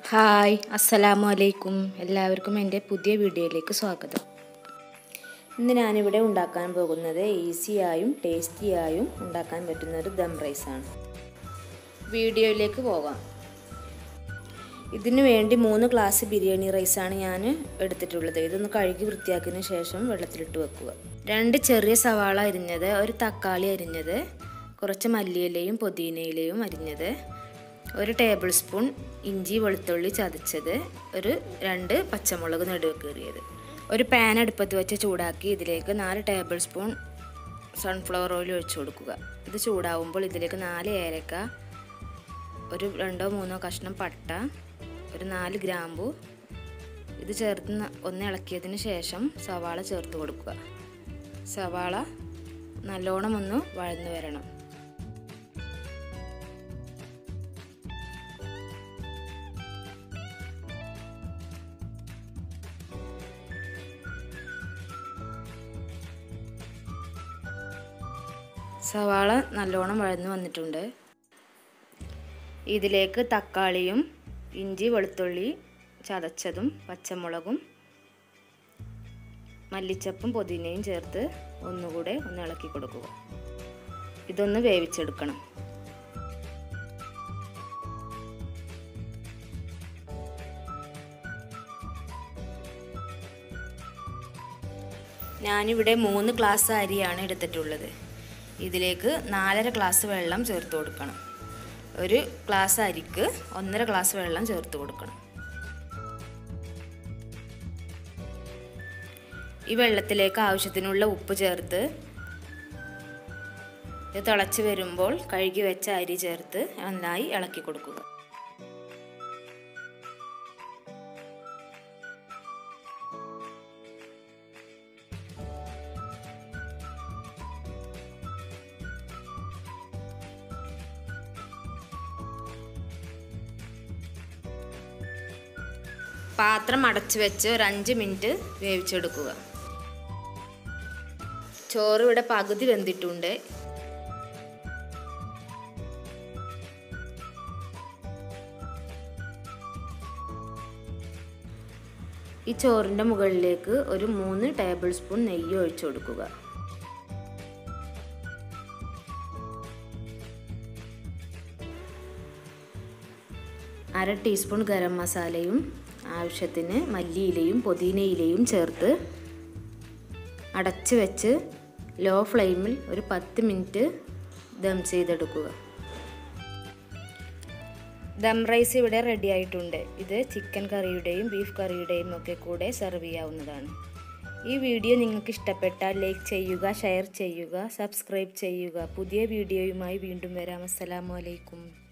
hi അസ്സലാമു അലൈക്കും എല്ലാവർക്കും എൻ്റെ പുതിയ വീഡിയോയിലേക്ക് സ്വാഗതം ഇന്ന് ഞാനിവിടെ ഉണ്ടാക്കാൻ പോകുന്നത് ഈസിയായും ടേസ്റ്റിയായും ഉണ്ടാക്കാൻ പറ്റുന്ന ഒരു ദം റൈസാണ് വീഡിയോയിലേക്ക് പോകാം ഇതിനു വേണ്ടി മൂന്ന് ഗ്ലാസ് ബിരിയാണി റൈസാണ് ഞാൻ എടുത്തിട്ടുള്ളത് ഇതൊന്ന് കഴുകി വൃത്തിയാക്കിയതിന് ശേഷം വെള്ളത്തിലിട്ട് വെക്കുക രണ്ട് ചെറിയ സവാള അരിഞ്ഞത് ഒരു തക്കാളി അരിഞ്ഞത് കുറച്ച് മല്ലിയിലയും പുതിനയിലയും അരിഞ്ഞത് ഒരു ടേബിൾ സ്പൂൺ ഇഞ്ചി വെളുത്തുള്ളി ചതച്ചത് ഒരു രണ്ട് പച്ചമുളക് നടുവ് കീറിയത് ഒരു പാൻ അടുപ്പത്ത് വെച്ച് ചൂടാക്കി ഇതിലേക്ക് നാല് ടേബിൾ സ്പൂൺ സൺഫ്ലവർ ഓയിൽ ഒഴിച്ചു കൊടുക്കുക ഇത് ചൂടാവുമ്പോൾ ഇതിലേക്ക് നാല് ഏലക്ക ഒരു രണ്ടോ മൂന്നോ കഷ്ണം പട്ട ഒരു നാല് ഗ്രാമ്പു ഇത് ചേർത്ത് ഒന്ന് ഇളക്കിയതിന് ശേഷം സവാള ചേർത്ത് കൊടുക്കുക സവാള നല്ലോണം ഒന്ന് വഴന്നു വരണം സവാള നല്ലോണം വഴന്നു വന്നിട്ടുണ്ട് ഇതിലേക്ക് തക്കാളിയും ഇഞ്ചി വെളുത്തുള്ളി ചതച്ചതും പച്ചമുളകും മല്ലിച്ചപ്പും പുതിനയും ചേർത്ത് ഒന്നുകൂടെ ഒന്ന് ഇളക്കി കൊടുക്കുക ഇതൊന്ന് വേവിച്ചെടുക്കണം ഞാനിവിടെ മൂന്ന് ഗ്ലാസ് അരിയാണ് എടുത്തിട്ടുള്ളത് ഇതിലേക്ക് നാലര ഗ്ലാസ് വെള്ളം ചേർത്ത് കൊടുക്കണം ഒരു ഗ്ലാസ് അരിക്ക് ഒന്നര ഗ്ലാസ് വെള്ളം ചേർത്ത് കൊടുക്കണം ഈ വെള്ളത്തിലേക്ക് ആവശ്യത്തിനുള്ള ഉപ്പ് ചേർത്ത് ഇത് തിളച്ച് വരുമ്പോൾ കഴുകി വെച്ച അരി ചേർത്ത് നന്നായി ഇളക്കി കൊടുക്കുക പാത്രം അടച്ചു വെച്ച് ഒരു അഞ്ച് മിനിറ്റ് വേവിച്ചെടുക്കുക ചോറ് ഇവിടെ പകുതി വെന്തിട്ടുണ്ട് ഈ ചോറിൻ്റെ മുകളിലേക്ക് ഒരു മൂന്ന് ടേബിൾ സ്പൂൺ നെയ്യ് ഒഴിച്ചു കൊടുക്കുക അര ടീസ്പൂൺ ഗരം മസാലയും ആവശ്യത്തിന് മല്ലിയിലയും പുതിനയിലയും ചേർത്ത് അടച്ച് വെച്ച് ലോ ഫ്ലെയിമിൽ ഒരു പത്ത് മിനിറ്റ് ദം ചെയ്തെടുക്കുക ദം റൈസ് ഇവിടെ റെഡി ആയിട്ടുണ്ട് ഇത് ചിക്കൻ കറിയുടെയും ബീഫ് കറിയുടെയും ഒക്കെ കൂടെ സെർവ് ചെയ്യാവുന്നതാണ് ഈ വീഡിയോ നിങ്ങൾക്ക് ഇഷ്ടപ്പെട്ടാൽ ലൈക്ക് ചെയ്യുക ഷെയർ ചെയ്യുക സബ്സ്ക്രൈബ് ചെയ്യുക പുതിയ വീഡിയോയുമായി വീണ്ടും വരാം അസ്സലാമു അലൈക്കും